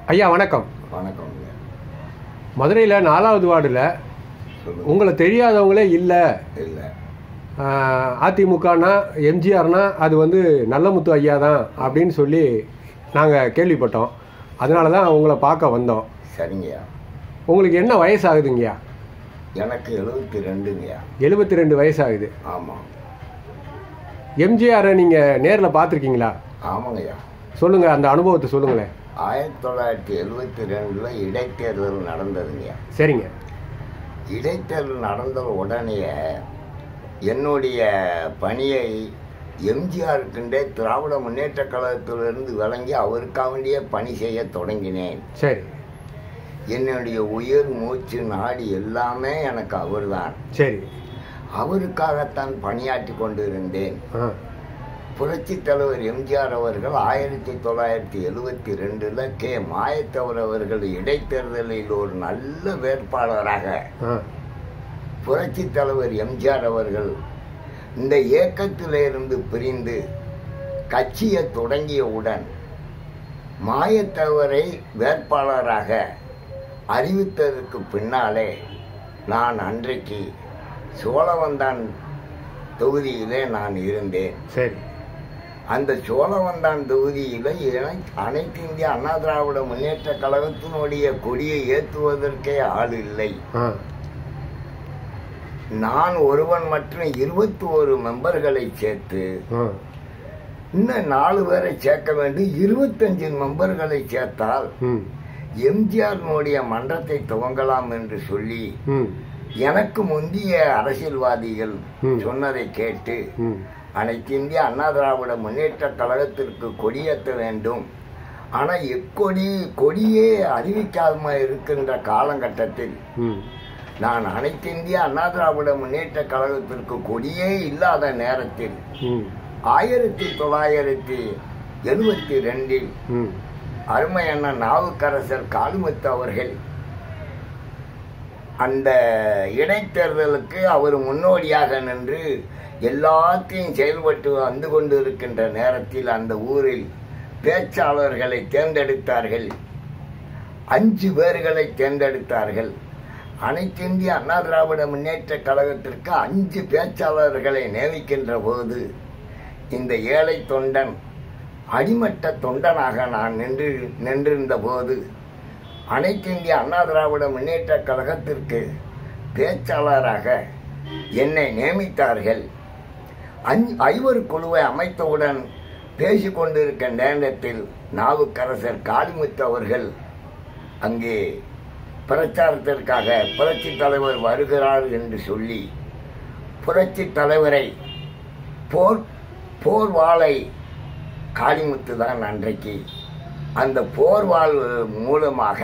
ஐயா வணக்கம் வணக்கம்ங்க மதுரையில் நாலாவது வார்டில் சொல்லுங்க உங்களை தெரியாதவங்களே இல்லை இல்லை அதிமுகனா எம்ஜிஆர்னா அது வந்து நல்லமுத்து ஐயா தான் அப்படின்னு சொல்லி நாங்கள் கேள்விப்பட்டோம் அதனால தான் உங்களை பார்க்க வந்தோம் சரிங்கய்யா உங்களுக்கு என்ன வயசாகுதுங்கய்யா எனக்கு எழுபத்தி ரெண்டுங்கய்யா எழுபத்தி ரெண்டு வயசாகுது ஆமாம் எம்ஜிஆரை நீங்கள் நேரில் பார்த்துருக்கீங்களா ஆமாங்கய்யா சொல்லுங்கள் அந்த அனுபவத்தை சொல்லுங்களேன் ஆயிரத்தி தொள்ளாயிரத்தி எழுபத்தி ரெண்டில் இடைத்தேர்தல் நடந்ததுங்கய்யா சரிங்க இடைத்தேர்தல் நடந்த உடனேயே என்னுடைய பணியை எம்ஜிஆருக்குண்டே திராவிட முன்னேற்ற கழகத்திலிருந்து விளங்கி அவருக்காக வேண்டிய பணி செய்ய தொடங்கினேன் சரி என்னுடைய உயிர் மூச்சு நாடி எல்லாமே எனக்கு அவர்தான் சரி அவருக்காகத்தான் பணியாற்றி கொண்டிருந்தேன் ஆ புரட்சி தலைவர் எம்ஜிஆர் அவர்கள் ஆயிரத்தி தொள்ளாயிரத்தி எழுவத்தி ரெண்டுல கே மாயத்தவர் அவர்கள் இடைத்தேர்தலில் ஒரு நல்ல வேட்பாளராக ஆ புரட்சி தலைவர் எம்ஜிஆர் அவர்கள் இந்த இயக்கத்திலிருந்து பிரிந்து கட்சியை தொடங்கியவுடன் மாயத்தவரை வேட்பாளராக அறிவித்ததற்கு பின்னாலே நான் அன்றைக்கு சோழவந்தான் தொகுதியிலே நான் இருந்தேன் சரி அந்த சோழவந்தான் தொகுதியில் இணை- அனைத்து இந்திய அண்ணா திராவிட முன்னேற்ற கழகத்தினுடைய கொடியை ஏற்றுவதற்கே ஆள் இல்லை ஆ நான் ஒருவன் மற்றும் இருபத்தி ஒரு மெம்பர்களை சேர்த்து ஆ இன்னும் நாலு பேரை சேர்க்க வேண்டும் இருபத்தஞ்சு மெம்பர்களை சேர்த்தால் ம் எம்ஜிஆர்னுடைய மன்றத்தை துவங்கலாம் என்று சொல்லி ம் எனக்கு முந்திய அரசியல்வாதிகள் ம். சொன்னதை கேட்டு ம் அனைத்து இந்திய அண்ணா திராவிட முன்னேற்ற கழகத்திற்கு கொடியேற்ற வேண்டும் ஆனா எக்கொடி கொடியே அறிவிக்காம இருக்கின்ற காலகட்டத்தில் ம் நான் அனைத்து இந்திய அண்ணா திராவிட முன்னேற்ற கழகத்திற்கு கொடியே இல்லாத நேரத்தில் ம் ஆயிரத்தி தொள்ளாயிரத்தி எழுபத்தி ரெண்டில் ம் அருமை அண்ணன் நாவுக்கரசர் காளிமுத்து அவர்கள் அந்த இடைத்தேர்தலுக்கு அவர் முன்னோடியாக நின்று எல்லாத்தையும் செயல்பட்டு வந்து கொண்டிருக்கின்ற நேரத்தில் அந்த ஊரில் பேச்சாளர்களை தேர்ந்தெடுத்தார்கள் அஞ்சு பேர்களை தேர்ந்தெடுத்தார்கள் அனைத்து இந்திய அண்ணா திராவிட முன்னேற்ற கழகத்திற்கு அஞ்சு பேச்சாளர்களை நியமிக்கின்ற போது இந்த ஏழை தொண்டன் அடிமட்ட தொண்டனாக நான் நின்று நின்றிருந்த போது அனைத்து இந்திய அண்ணா திராவிட முன்னேற்ற கழகத்திற்கு பேச்சாளராக என்னை நியமித்தார்கள் அஞ் ஐவர் குழுவை அமைத்தவுடன் பேசிக் கொண்டிருக்க நேரத்தில் நாவுக்கரசர் காளிமுத்து அவர்கள் அங்கே பிரச்சாரத்திற்காக புரட்சி தலைவர் வருகிறார் என்று சொல்லி புரட்சி தலைவரை போர் போர்வாளை காளிமுத்து தான் அன்றைக்கு அந்த போர்வாள் மூலமாக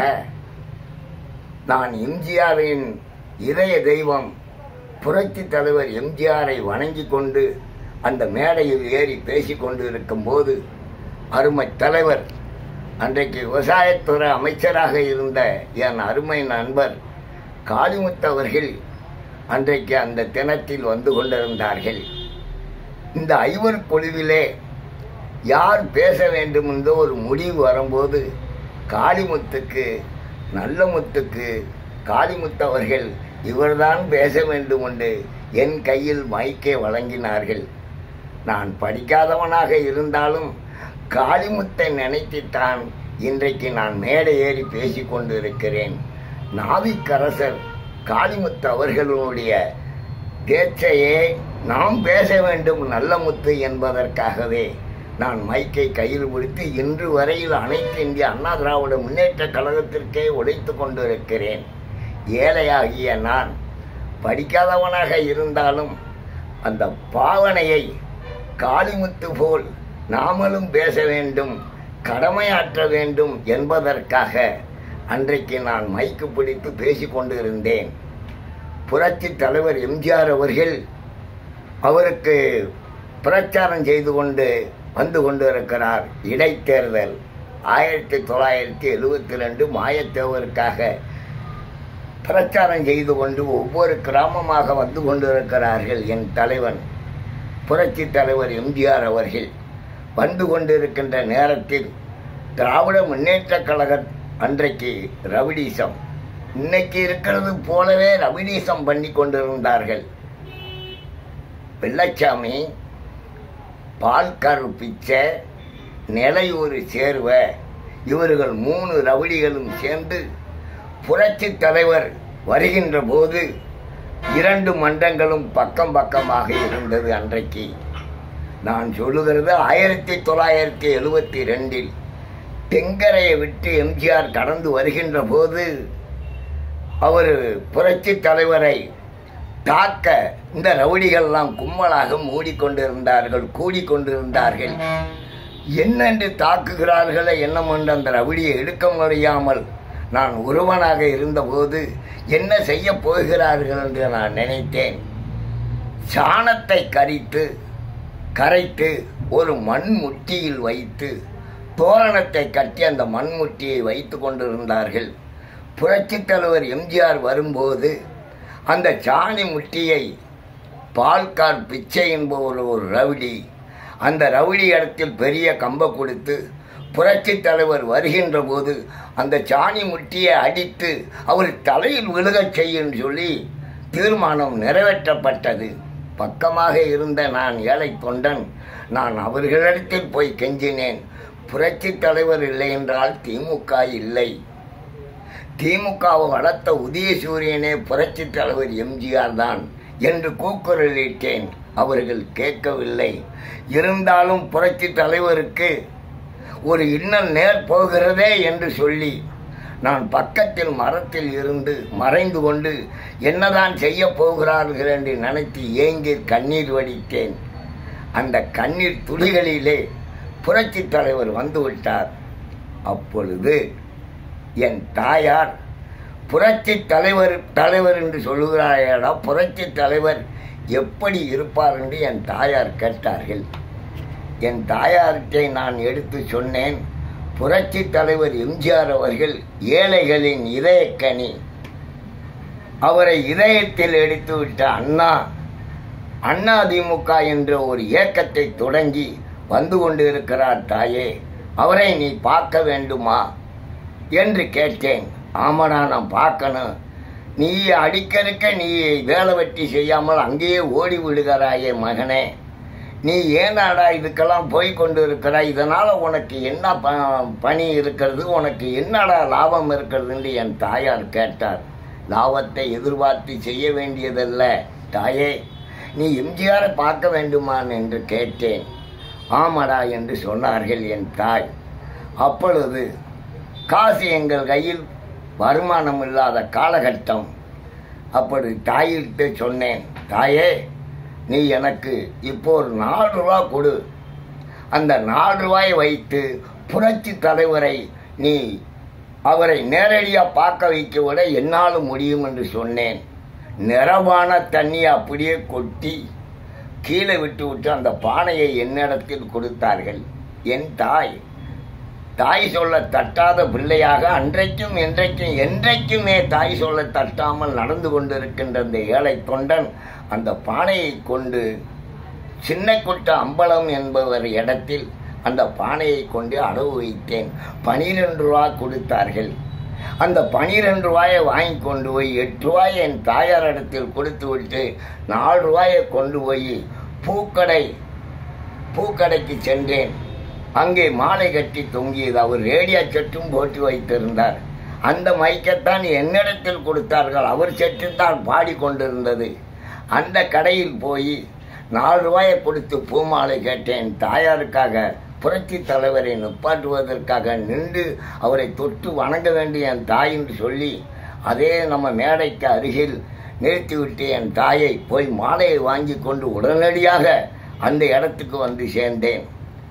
நான் எம்ஜிஆரின் இதய தெய்வம் புரட்சி தலைவர் எம்ஜிஆரை வணங்கி கொண்டு அந்த மேடையில் ஏறி பேசிக் கொண்டு இருக்கும்போது அருமை தலைவர் அன்றைக்கு விவசாயத்துறை அமைச்சராக இருந்த என் அருமை நண்பர் காளிமுத்து அவர்கள் அன்றைக்கு அந்த தினத்தில் வந்து கொண்டிருந்தார்கள் இந்த ஐவர் குழுவிலே யார் பேச வேண்டும் என்ற ஒரு முடிவு வரும்போது காளிமுத்துக்கு நல்ல முத்துக்கு காளிமுத்து அவர்கள் இவர்தான் பேச வேண்டும் என்று என் கையில் மைக்கை வழங்கினார்கள் நான் படிக்காதவனாக இருந்தாலும் காளிமுத்தை நினைத்துத்தான் இன்றைக்கு நான் மேடை ஏறி பேசிக் கொண்டிருக்கிறேன் நாவிக்கரசர் காளிமுத்து அவர்களுடைய பேச்சையே நாம் பேச வேண்டும் நல்ல முத்து என்பதற்காகவே நான் மைக்கை கையில் பிடித்து இன்று வரையில் அனைத்து இந்திய அண்ணா திராவிட முன்னேற்ற கழகத்திற்கே உழைத்து கொண்டிருக்கிறேன் ஏழையாகிய நான் படிக்காதவனாக இருந்தாலும் அந்த பாவனையை காளிமுத்து போல் நாமளும் பேச வேண்டும் கடமையாற்ற வேண்டும் என்பதற்காக அன்றைக்கு நான் மைக்கு பிடித்து பேசிக் கொண்டிருந்தேன் புரட்சி தலைவர் எம்ஜிஆர் அவர்கள் அவருக்கு பிரச்சாரம் செய்து கொண்டு வந்து கொண்டிருக்கிறார் இடைத்தேர்தல் ஆயிரத்தி தொள்ளாயிரத்தி எழுவத்தி ரெண்டு மாயத்தேவருக்காக பிரச்சாரம் செய்து கொண்டு ஒவ்வொரு கிராமமாக வந்து கொண்டிருக்கிறார்கள் என் தலைவன் புரட்சி தலைவர் எம்ஜிஆர் அவர்கள் வந்து கொண்டிருக்கின்ற நேரத்தில் திராவிட முன்னேற்ற கழக அன்றைக்கு ரவிடீசம் இன்னைக்கு இருக்கிறது போலவே ரவிடீசம் பண்ணி கொண்டிருந்தார்கள் வெள்ளச்சாமி பால்கரு பிச்சை நிலையூர் சேர்வ இவர்கள் மூணு ரவுடிகளும் சேர்ந்து புரட்சி தலைவர் வருகின்ற போது இரண்டு மன்றங்களும் பக்கம் பக்கமாக இருந்தது அன்றைக்கு நான் சொல்லுகிறது ஆயிரத்தி தொள்ளாயிரத்தி எழுபத்தி ரெண்டில் தெங்கரையை விட்டு எம்ஜிஆர் கடந்து வருகின்ற போது அவர் புரட்சி தலைவரை தாக்க இந்த ரவுடிகள்லாம் கும்பலாக மூடிக்கொண்டிருந்தார்கள் கூடிக்கொண்டிருந்தார்கள் என்னென்று தாக்குகிறார்களே என்னம் என்று அந்த ரவுடியை எடுக்க முடியாமல் நான் ஒருவனாக இருந்தபோது என்ன செய்ய போகிறார்கள் என்று நான் நினைத்தேன் சாணத்தை கரித்து கரைத்து ஒரு மண் முட்டியில் வைத்து தோரணத்தை கட்டி அந்த மண்முட்டியை வைத்து கொண்டிருந்தார்கள் புரட்சித் தலைவர் எம்ஜிஆர் வரும்போது அந்த சாணி முட்டியை பால்கார் பிச்சை என்பவர் ஒரு ரவுடி அந்த ரவுடி இடத்தில் பெரிய கம்ப கொடுத்து புரட்சித் தலைவர் வருகின்ற போது அந்த சாணி முட்டியை அடித்து அவர் தலையில் விழுகச் செய்யும் சொல்லி தீர்மானம் நிறைவேற்றப்பட்டது பக்கமாக இருந்த நான் ஏழை தொண்டன் நான் அவர்களிடத்தில் போய் கெஞ்சினேன் புரட்சி தலைவர் இல்லை என்றால் திமுக இல்லை திமுகவை வளர்த்த உதயசூரியனே புரட்சி தலைவர் எம்ஜிஆர் தான் என்று கூக்குரலிட்டேன் அவர்கள் கேட்கவில்லை இருந்தாலும் புரட்சி தலைவருக்கு ஒரு இன்னல் நேர் போகிறதே என்று சொல்லி நான் பக்கத்தில் மரத்தில் இருந்து மறைந்து கொண்டு என்னதான் செய்ய போகிறார்கள் என்று நினைத்து ஏங்கி கண்ணீர் வடித்தேன் அந்த கண்ணீர் துளிகளிலே புரட்சி தலைவர் வந்துவிட்டார் அப்பொழுது என் தாயார் புரட்சி தலைவர் தலைவர் என்று சொல்லுகிறாயடா புரட்சி தலைவர் எப்படி இருப்பார் என்று என் தாயார் கேட்டார்கள் என் தாயார்கிட்ட நான் எடுத்து சொன்னேன் புரட்சி தலைவர் எம்ஜிஆர் அவர்கள் ஏழைகளின் இதயக்கனி அவரை இதயத்தில் எடுத்துவிட்ட அண்ணா அண்ணா திமுக என்ற ஒரு இயக்கத்தை தொடங்கி வந்து கொண்டிருக்கிறார் தாயே அவரை நீ பார்க்க வேண்டுமா என்று கேட்டேன் ஆமாடா நான் பார்க்கணும் நீ அடிக்கடிக்க நீ வேலை வெட்டி செய்யாமல் அங்கேயே ஓடி விடுகிறாயே மகனே நீ ஏனாடா இதுக்கெல்லாம் போய் கொண்டு இருக்கிறாய் இதனால உனக்கு என்ன ப- பணி இருக்கிறது உனக்கு என்னடா லாபம் இருக்கிறதுன்னு என் தாயார் கேட்டார் லாபத்தை எதிர்பார்த்து செய்ய வேண்டியதல்ல தாயே நீ எம்ஜிஆரை பார்க்க வேண்டுமான் என்று கேட்டேன் ஆமாடா என்று சொன்னார்கள் என் தாய் அப்பொழுது காசு எங்கள் கையில் வருமானம் இல்லாத காலகட்டம் அப்படி தாயிட்டு சொன்னேன் தாயே நீ எனக்கு இப்போ ஒரு நாலு ரூபா கொடு அந்த நாலு ரூபாயை வைத்து புரட்சி தலைவரை நீ அவரை நேரடியாக பார்க்க வைக்க விட என்னாலும் முடியும் என்று சொன்னேன் நிறவான தண்ணியை அப்படியே கொட்டி கீழே விட்டு விட்டு அந்த பானையை என்னிடத்தில் கொடுத்தார்கள் என் தாய் தாய் சொல்ல தட்டாத பிள்ளையாக அன்றைக்கும் என்றைக்கும் என்றைக்குமே தாய் சொல்ல தட்டாமல் நடந்து கொண்டிருக்கின்ற அந்த ஏழை தொண்டன் அந்த பானையை கொண்டு சின்னக்குட்ட அம்பலம் என்பவர் இடத்தில் அந்த பானையை கொண்டு அடவு வைத்தேன் பனிரெண்டு ரூபா கொடுத்தார்கள் அந்த பனிரெண்டு ரூபாயை வாங்கி கொண்டு போய் எட்டு ரூபாயை என் தாயார் இடத்தில் கொடுத்து விட்டு நாலு ரூபாயை கொண்டு போய் பூக்கடை பூக்கடைக்கு சென்றேன் அங்கே மாலை கட்டி தொங்கியது அவர் ரேடியோ செட்டும் போட்டு வைத்திருந்தார் அந்த மைக்கைத்தான் என்னிடத்தில் கொடுத்தார்கள் அவர் செட்டு தான் பாடிக்கொண்டிருந்தது அந்த கடையில் போய் நாலு ரூபாயை கொடுத்து பூமாலை கேட்டேன் தாயாருக்காக புரட்சி தலைவரை நிப்பாட்டுவதற்காக நின்று அவரை தொட்டு வணங்க வேண்டிய என் தாய் என்று சொல்லி அதே நம்ம மேடைக்கு அருகில் நிறுத்திவிட்டு என் தாயை போய் மாலையை வாங்கி கொண்டு உடனடியாக அந்த இடத்துக்கு வந்து சேர்ந்தேன்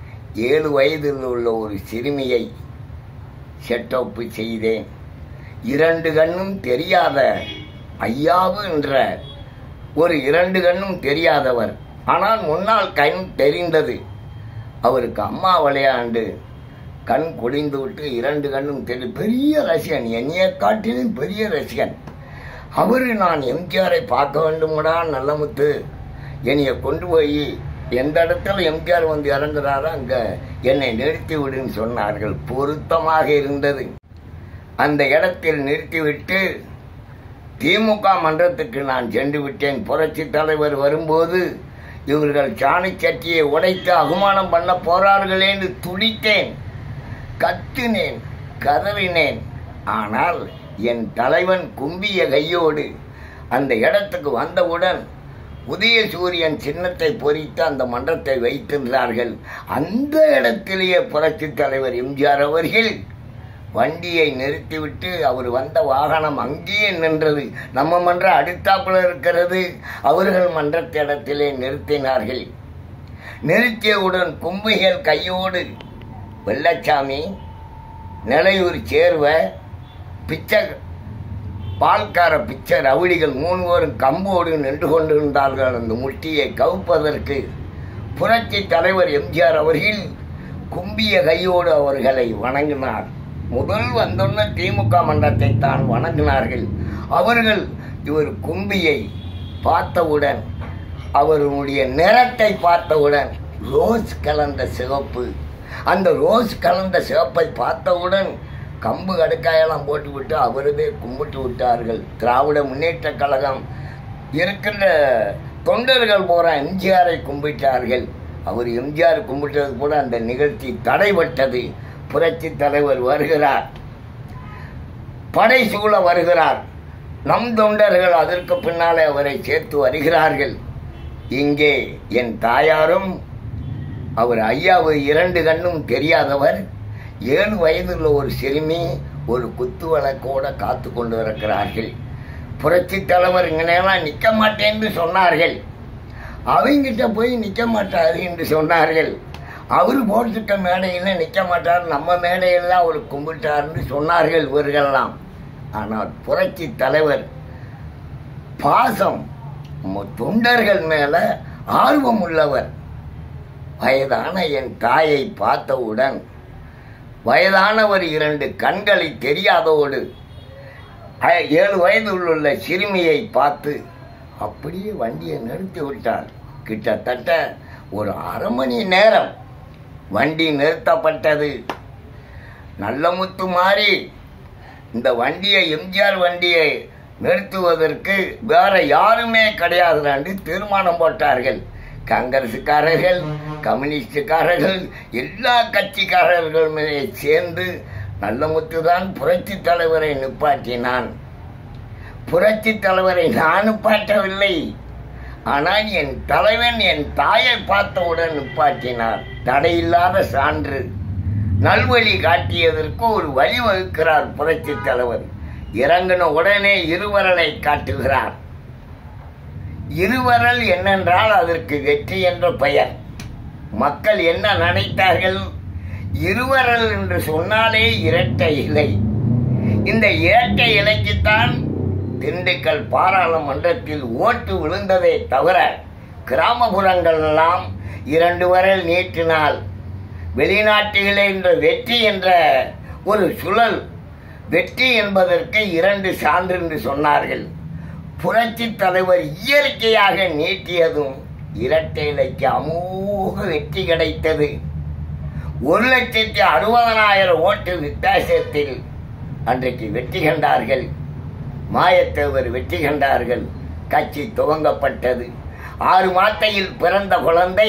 ஏழு வயதில் உள்ள ஒரு சிறுமியை செட்டப்பு செய்தேன் இரண்டு கண்ணும் தெரியாத ஐயாவு என்ற ஒரு இரண்டு கண்ணும் தெரியாதவர் ஆனால் முன்னால் கண் தெரிந்தது அவருக்கு அம்மா விளையாண்டு கண் குடிந்து விட்டு இரண்டு கண்ணும் தெரி பெரிய ரசிகன் என்னைய காட்டிலும் பெரிய ரசிகன் அவரு நான் எம்ஜிஆரை பார்க்க வேண்டுமடா நல்லமுத்து என்னைய கொண்டு போய் எந்த இடத்துல எம்ஜிஆர் வந்து இறங்குறாரோ அங்க என்னை நிறுத்தி விடுன்னு சொன்னார்கள் பொருத்தமாக இருந்தது அந்த இடத்தில் நிறுத்திவிட்டு திமுக மன்றத்துக்கு நான் சென்று விட்டேன் புரட்சி தலைவர் வரும்போது இவர்கள் சாணி சட்டியை உடைத்து அவமானம் பண்ண போறார்களே என்று துடித்தேன் கத்தினேன் கதறினேன் ஆனால் என் தலைவன் கும்பிய கையோடு அந்த இடத்துக்கு வந்தவுடன் உதயசூரியன் சின்னத்தை பொறித்து அந்த மன்றத்தை வைத்திருந்தார்கள் அந்த இடத்திலேயே புரட்சி தலைவர் எம்ஜிஆர் அவர்கள் வண்டியை நிறுத்திவிட்டு அவர் வந்த வாகனம் அங்கேயே நின்றது நம்ம மன்றம் அடுத்தாப்புல இருக்கிறது அவர்கள் மன்றத்த இடத்திலே நிறுத்தினார்கள் நிறுத்தியவுடன் கும்பிகள் கையோடு வெள்ளச்சாமி நிலையூர் சேர்வ பிச்சை பால்கார பிச்சை ரவுடிகள் மூணு பேரும் கம்போடு நின்று கொண்டிருந்தார்கள் அந்த முட்டியை கவுப்பதற்கு புரட்சி தலைவர் எம்ஜிஆர் அவர்கள் கும்பிய கையோடு அவர்களை வணங்கினார் முதல் வந்தோன்ன திமுக மன்றத்தை தான் வணங்கினார்கள் அவர்கள் இவர் கும்பியை பார்த்தவுடன் அவருடைய நிறத்தை பார்த்தவுடன் ரோஸ் கலந்த சிவப்பு அந்த ரோஸ் கலந்த சிவப்பை பார்த்தவுடன் கம்பு கடுக்காயெல்லாம் போட்டு விட்டு அவரதே கும்பிட்டு விட்டார்கள் திராவிட முன்னேற்ற கழகம் இருக்கின்ற தொண்டர்கள் போற எம்ஜிஆரை கும்பிட்டார்கள் அவர் எம்ஜிஆர் கும்பிட்டது கூட அந்த நிகழ்ச்சி தடைபட்டது புரட்சி தலைவர் வருகிறார் படை சூழ வருகிறார் நம் தொண்டர்கள் அதற்கு பின்னாலே அவரை சேர்த்து வருகிறார்கள் இங்கே என் தாயாரும் அவர் ஐயாவு இரண்டு கண்ணும் தெரியாதவர் ஏழு வயதுள்ள ஒரு சிறுமி ஒரு குத்து வழக்கோட காத்து கொண்டு இருக்கிறார்கள் புரட்சி தலைவர் இங்கனெல்லாம் நிற்க மாட்டேன்னு சொன்னார்கள் அவங்கிட்ட போய் நிற்க மாட்டாரு என்று சொன்னார்கள் அவர் போட்டுட்ட மேடையில் நிற்க மாட்டார் நம்ம மேடையில் அவர் கும்பிட்டார்னு சொன்னார்கள் இவர்கள்லாம் ஆனால் புரட்சி தலைவர் பாசம் ம- தொண்டர்கள் மேல ஆர்வம் உள்ளவர் வயதான என் தாயை பார்த்தவுடன் வயதானவர் இரண்டு கண்களை தெரியாதோடு அ- ஏழு வயதில் உள்ள சிறுமியை பார்த்து அப்படியே வண்டியை நிறுத்தி விட்டார் கிட்டத்தட்ட ஒரு அரை மணி நேரம் வண்டி நிறுத்தப்பட்டது நல்ல முத்து மாறி இந்த வண்டியை எம்ஜிஆர் வண்டியை நிறுத்துவதற்கு வேற யாருமே கிடையாதுலாண்டு தீர்மானம் போட்டார்கள் காங்கிரசுக்காரர்கள் கம்யூனிஸ்டுக்காரர்கள் எல்லா கட்சிக்காரர்களுமே சேர்ந்து நல்லமுத்து தான் புரட்சி தலைவரை நிப்பாட்டினான் புரட்சி தலைவரை நான் நிப்பாட்டவில்லை ஆனால் என் தலைவன் என் தாயை பார்த்தவுடன் நிப்பாட்டினார் தடையில்லாத சான்று நல்வழி காட்டியதற்கு ஒரு வழி வகுக்கிறார் புரட்சி தலைவர் இறங்கின உடனே இருவரலை காட்டுகிறார் இருவரல் என்னென்றால் அதற்கு வெற்றி என்ற பெயர் மக்கள் என்ன நினைத்தார்கள் இருவரல் என்று சொன்னாலே இரட்டை இலை இந்த இரட்டை இலைக்குத்தான் திண்டுக்கல் பாராளுமன்றத்தில் ஓட்டு விழுந்ததே தவிர கிராமப்புறங்கள் எல்லாம் இரண்டு வரல் நீட்டினால் வெளிநாட்டிலே என்ற வெற்றி என்ற ஒரு சுழல் வெற்றி என்பதற்கு இரண்டு சான்று என்று சொன்னார்கள் புரட்சி தலைவர் இயற்கையாக நீட்டியதும் இரட்டை இலைக்கு அமோக வெற்றி கிடைத்தது ஒரு லட்சத்தி அறுபதனாயிரம் ஓட்டு வித்தியாசத்தில் அன்றைக்கு வெற்றி கண்டார்கள் மாயத்தேவர் வெற்றி கண்டார்கள் கட்சி துவங்கப்பட்டது ஆறு மாத்தையில் பிறந்த குழந்தை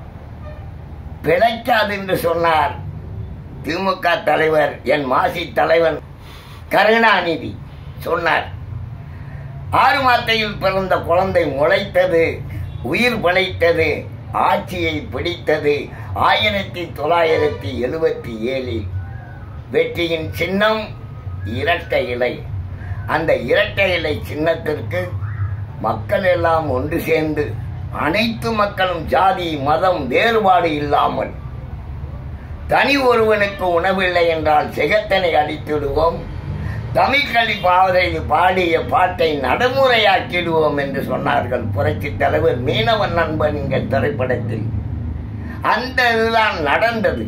பிழைக்காது என்று சொன்னார் திமுக தலைவர் என் மாசி தலைவன் கருணாநிதி சொன்னார் ஆறு மாத்தையில் பிறந்த குழந்தை முளைத்தது உயிர் பிழைத்தது ஆட்சியை பிடித்தது ஆயிரத்தி தொள்ளாயிரத்தி எழுபத்தி ஏழில் வெற்றியின் சின்னம் இரட்டை இலை அந்த இரட்டை இலை சின்னத்திற்கு மக்கள் எல்லாம் ஒன்று சேர்ந்து அனைத்து மக்களும் ஜாதி மதம் வேறுபாடு இல்லாமல் தனி ஒருவனுக்கு உணவில்லை என்றால் சிகத்தனை அடித்துவிடுவோம் தமிழ்கழி பாவதை பாடிய பாட்டை நடைமுறையாக்கிடுவோம் என்று சொன்னார்கள் புரட்சி தலைவர் மீனவன் நண்பன் என்ற திரைப்படத்தில் அந்த இதுதான் நடந்தது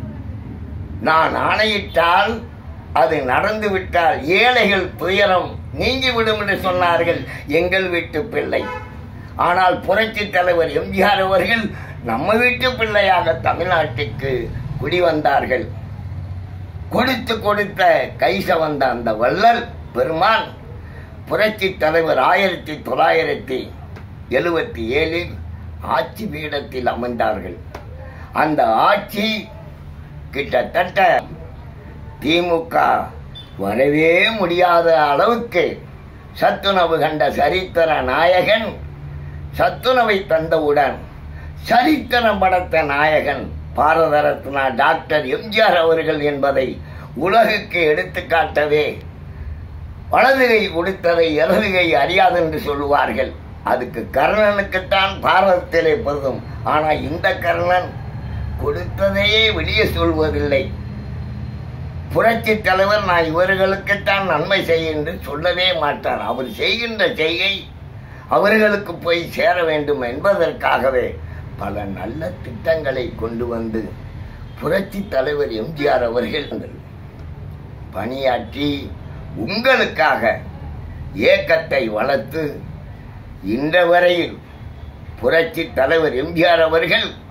நான் ஆணையிட்டால் அது நடந்து விட்டால் ஏழைகள் துயரம் நீங்கிவிடும் என்று சொன்னார்கள் எங்கள் வீட்டு பிள்ளை ஆனால் புரட்சி தலைவர் எம்ஜிஆர் அவர்கள் நம்ம வீட்டு பிள்ளையாக தமிழ்நாட்டுக்கு குடி வந்தார்கள் கொடுத்து கொடுத்த கைச வந்த அந்த வள்ளல் பெருமான் புரட்சி தலைவர் ஆயிரத்தி தொள்ளாயிரத்தி எழுபத்தி ஏழில் ஆட்சி பீடத்தில் அமர்ந்தார்கள் அந்த ஆட்சி கிட்டத்தட்ட திமுக வரவே முடியாத அளவுக்கு சத்துணவு கண்ட சரித்திர நாயகன் சத்துணவை தந்தவுடன் சரித்திரம் படைத்த நாயகன் பாரத ரத்னா டாக்டர் எம்ஜிஆர் அவர்கள் என்பதை உலகுக்கு எடுத்துக்காட்டவே வலதுகை கொடுத்ததை இடதுகை அறியாதென்று சொல்லுவார்கள் அதுக்கு கர்ணனுக்குத்தான் பாரதத்திலே பொருந்தும் ஆனா இந்த கர்ணன் கொடுத்ததையே வெளியே சொல்வதில்லை புரட்சி தலைவர் நான் இவர்களுக்குத்தான் நன்மை செய்ய என்று சொல்லவே மாட்டார் அவர் செய்கின்ற செய்கை அவர்களுக்கு போய் சேர வேண்டும் என்பதற்காகவே பல நல்ல திட்டங்களை கொண்டு வந்து புரட்சி தலைவர் எம்ஜிஆர் அவர்கள் பணியாற்றி உங்களுக்காக ஏக்கத்தை வளர்த்து இன்ற வரையில் புரட்சி தலைவர் எம்ஜிஆர் அவர்கள்